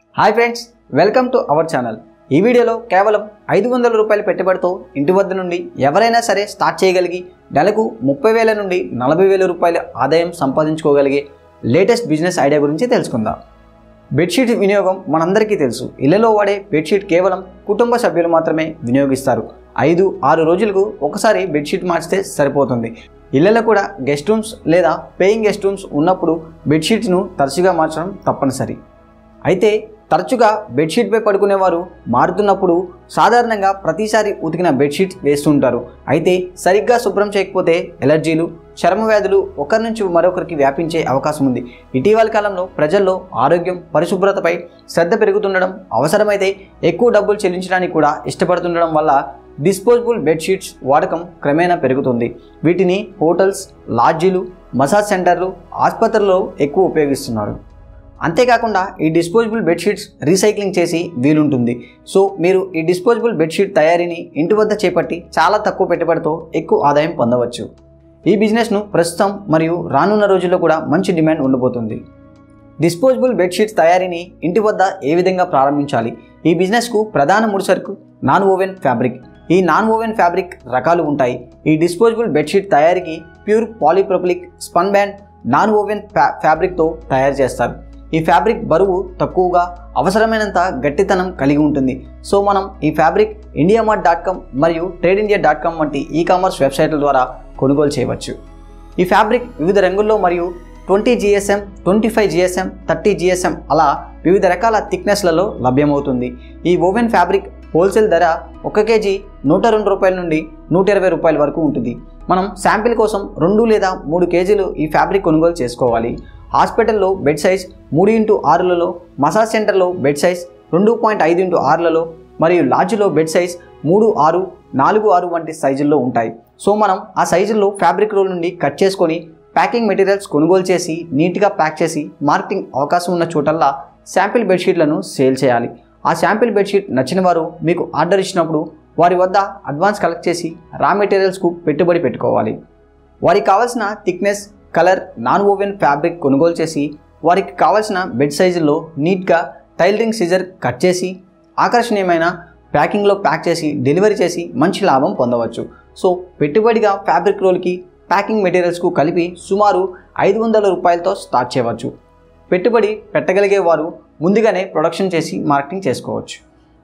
hi friends welcome to our channel ఈ వీడియోలో కేవలం ఐదు వందల రూపాయల పెట్టుబడితో ఇంటి వద్ద నుండి ఎవరైనా సరే స్టార్ట్ చేయగలిగి నెలకు ముప్పై వేల నుండి నలభై వేల రూపాయల ఆదాయం సంపాదించుకోగలిగే లేటెస్ట్ బిజినెస్ ఐడియా గురించి తెలుసుకుందాం బెడ్షీట్ వినియోగం మనందరికీ తెలుసు ఇళ్లలో వాడే బెడ్షీట్ కేవలం కుటుంబ సభ్యులు మాత్రమే వినియోగిస్తారు ఐదు ఆరు రోజులకు ఒకసారి బెడ్షీట్ మార్చితే సరిపోతుంది ఇళ్లలో కూడా గెస్ట్ రూమ్స్ లేదా పేయింగ్ గెస్ట్ రూమ్స్ ఉన్నప్పుడు బెడ్షీట్స్ను తరచుగా మార్చడం తప్పనిసరి అయితే తరచుగా బెడ్షీట్పై పడుకునేవారు మారుతున్నప్పుడు సాధారణంగా ప్రతిసారి ఉతికిన బెడ్షీట్ వేస్తుంటారు అయితే సరిగ్గా శుభ్రం చేయకపోతే ఎలర్జీలు చర్మ వ్యాధులు ఒకరి నుంచి మరొకరికి వ్యాపించే అవకాశం ఉంది ఇటీవల కాలంలో ప్రజల్లో ఆరోగ్యం పరిశుభ్రతపై శ్రద్ధ పెరుగుతుండడం అవసరమైతే ఎక్కువ డబ్బులు చెల్లించడానికి కూడా ఇష్టపడుతుండడం వల్ల డిస్పోజబుల్ బెడ్షీట్స్ వాడకం క్రమేణా పెరుగుతుంది వీటిని హోటల్స్ లాడ్జీలు మసాజ్ సెంటర్లు ఆసుపత్రుల్లో ఎక్కువ ఉపయోగిస్తున్నారు అంతేకాకుండా ఈ డిస్పోజబుల్ బెడ్షీట్స్ రీసైక్లింగ్ చేసి వీలుంటుంది సో మీరు ఈ డిస్పోజబుల్ బెడ్షీట్ తయారీని ఇంటి వద్ద చేపట్టి చాలా తక్కువ పెట్టుబడితో ఎక్కువ ఆదాయం పొందవచ్చు ఈ బిజినెస్ను ప్రస్తుతం మరియు రానున్న రోజుల్లో కూడా మంచి డిమాండ్ ఉండబోతుంది డిస్పోజబుల్ బెడ్షీట్స్ తయారీని ఇంటి వద్ద ఏ విధంగా ప్రారంభించాలి ఈ బిజినెస్కు ప్రధాన ముడిసరుకు నాన్ ఓవెన్ ఫ్యాబ్రిక్ ఈ నాన్ ఓవెన్ ఫ్యాబ్రిక్ రకాలు ఉంటాయి ఈ డిస్పోజబుల్ బెడ్షీట్ తయారీకి pure polypropylene spun bond non woven ఫ్యా ఫ్యాబ్రిక్తో తయారు చేస్తారు ఈ ఫ్యాబ్రిక్ బరువు తక్కువగా అవసరమైనంత గట్టితనం కలిగి ఉంటుంది సో మనం ఈ fabric IndiaMART dot com మరియు ట్రేడ్ ఇండియా డాట్ కామ్ వంటి ఈ కామర్స్ వెబ్సైట్ల ద్వారా కొనుగోలు చేయవచ్చు ఈ ఫ్యాబ్రిక్ వివిధ రంగుల్లో మరియు twenty GSM twenty five GSM thirty GSM అలా వివిధ రకాల థిక్నెస్లలో లభ్యమవుతుంది ఈ ఓవెన్ ఫ్యాబ్రిక్ హోల్సేల్ ధర ఒక కేజీ నూట రెండు రూపాయల నుండి నూట ఇరవై రూపాయల వరకు ఉంటుంది మనం శాంపిల్ కోసం రెండు లేదా మూడు కేజీలు ఈ ఫ్యాబ్రిక్ కొనుగోలు చేసుకోవాలి హాస్పిటల్లో బెడ్ సైజ్ మూడు ఇంటూ ఆరులలో మసాజ్ సెంటర్లో బెడ్ సైజ్ రెండు పాయింట్ ఐదు ఇంటూ ఆరులలో మరియు లాడ్జ్లో బెడ్ సైజ్ మూడు ఆరు నాలుగు ఆరు వంటి సైజుల్లో ఉంటాయి సో మనం ఆ సైజుల్లో ఫ్యాబ్రిక్ రోల్ నుండి కట్ చేసుకొని ప్యాకింగ్ మెటీరియల్స్ కొనుగోలు చేసి నీట్గా ప్యాక్ చేసి మార్కెటింగ్ అవకాశం ఉన్న చోటల్లా శాంపిల్ బెడ్షీట్లను సేల్ చేయాలి ఆ శాంపిల్ బెడ్షీట్ నచ్చిన వారు మీకు ఆర్డర్ ఇచ్చినప్పుడు వారి వద్ద అడ్వాన్స్ కలెక్ట్ చేసి రా మెటీరియల్స్కు పెట్టుబడి పెట్టుకోవాలి వారికి కావాల్సిన thickness colour non woven fabric కొనుగోలు చేసి వారికి కావాల్సిన బెడ్ సైజుల్లో నీట్గా టైలరింగ్ సీజర్ కట్ చేసి ఆకర్షణీయమైన ప్యాకింగ్లో ప్యాక్ చేసి డెలివరీ చేసి మంచి లాభం పొందవచ్చు సో పెట్టుబడిగా ఫ్యాబ్రిక్ రోల్కి ప్యాకింగ్ మెటీరియల్స్కు కలిపి సుమారు ఐదు వందల రూపాయలతో స్టార్ట్ చేయవచ్చు పెట్టుబడి పెట్టగలిగే వారు ముందుగానే ప్రొడక్షన్ చేసి మార్కెటింగ్ చేసుకోవచ్చు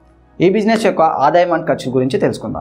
ఈ బిజినెస్ యొక్క ఆదాయం అండ్ ఖర్చు గురించి తెలుసుకుందాం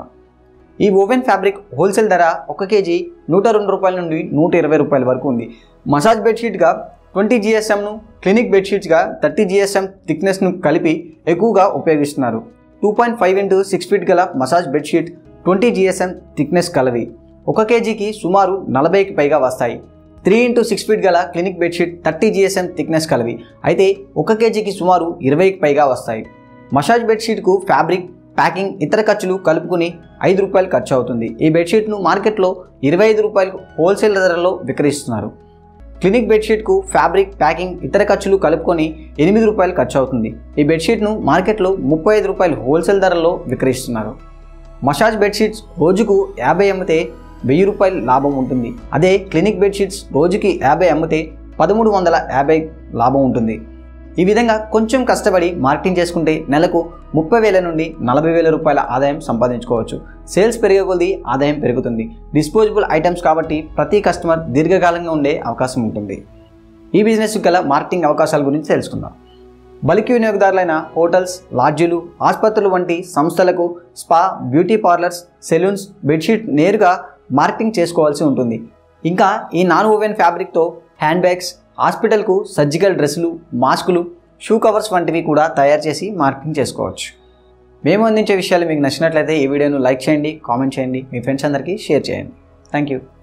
ఈ ఓవెన్ ఫ్యాబ్రిక్ హోల్సేల్ ధర ఒక కేజీ నూట రెండు రూపాయల నుండి నూట ఇరవై రూపాయల వరకు ఉంది మసాజ్ బెడ్షీట్గా ట్వంటీ జిఎస్ఎంను క్లినిక్ బెడ్షీట్స్గా థర్టీ జిఎస్ఎం థిక్నెస్ను కలిపి ఎక్కువగా ఉపయోగిస్తున్నారు two point five into six feet గల massage bedsheet twenty GSM thickness కలవి ఒక కేజీకి సుమారు నలభైకి పైగా వస్తాయి త్రీ ఇంటూ సిక్స్ ఫీట్ గల clinic bedsheet thirty GSM thickness కలవి అయితే ఒక కేజీకి సుమారు ఇరవైకి పైగా వస్తాయి మసాజ్ బెడ్షీట్కు ఫ్యాబ్రిక్ ప్యాకింగ్ ఇతర ఖర్చులు కలుపుకుని ఐదు రూపాయలు ఖర్చు అవుతుంది ఈ బెడ్షీట్ను మార్కెట్లో ఇరవై ఐదు రూపాయలకు హోల్సేల్ ధరలో విక్రయిస్తున్నారు క్లినిక్ బెడ్షీట్కు ఫ్యాబ్రిక్ ప్యాకింగ్ ఇతర ఖర్చులు కలుపుకొని ఎనిమిది రూపాయలు ఖర్చు అవుతుంది ఈ బెడ్షీట్ను మార్కెట్లో ముప్పై ఐదు రూపాయలు హోల్సేల్ ధరలో విక్రయిస్తున్నారు మసాజ్ బెడ్షీట్స్ రోజుకు యాభై అమ్మితే వెయ్యి రూపాయలు లాభం ఉంటుంది అదే క్లినిక్ బెడ్షీట్స్ రోజుకి యాభై అమ్మితే పదమూడు వందల యాభై లాభం ఉంటుంది ఈ విధంగా కొంచెం కష్టపడి మార్కెటింగ్ చేసుకుంటే నెలకు ముప్పై వేల నుండి నలభై వేల రూపాయల ఆదాయం సంపాదించుకోవచ్చు సేల్స్ పెరిగే కొద్దీ ఆదాయం పెరుగుతుంది డిస్పోజబుల్ ఐటమ్స్ కాబట్టి ప్రతి కస్టమర్ దీర్ఘకాలంగా ఉండే అవకాశం ఉంటుంది ఈ బిజినెస్ గల మార్కెటింగ్ అవకాశాల గురించి తెలుసుకుందాం బలికి వినియోగదారులైన హోటల్స్ లాడ్జీలు ఆసుపత్రులు వంటి సంస్థలకు spa beauty parlours salons bedsheet నేరుగా మార్కెటింగ్ చేసుకోవాల్సి ఉంటుంది ఇంకా ఈ నాన్ ఓవెన్ ఫ్యాబ్రిక్తో హ్యాండ్ బ్యాగ్స్ హాస్పిటల్కు సర్జికల్ డ్రెస్సులు మాస్కులు షూ కవర్స్ వంటివి కూడా తయారు చేసి మార్కెటింగ్ చేసుకోవచ్చు మేము అందించే విషయాలు మీకు నచ్చినట్లయితే ఈ వీడియోను లైక్ చేయండి కామెంట్ చేయండి మీ ఫ్రెండ్స్ అందరికీ షేర్ చేయండి థ్యాంక్ యూ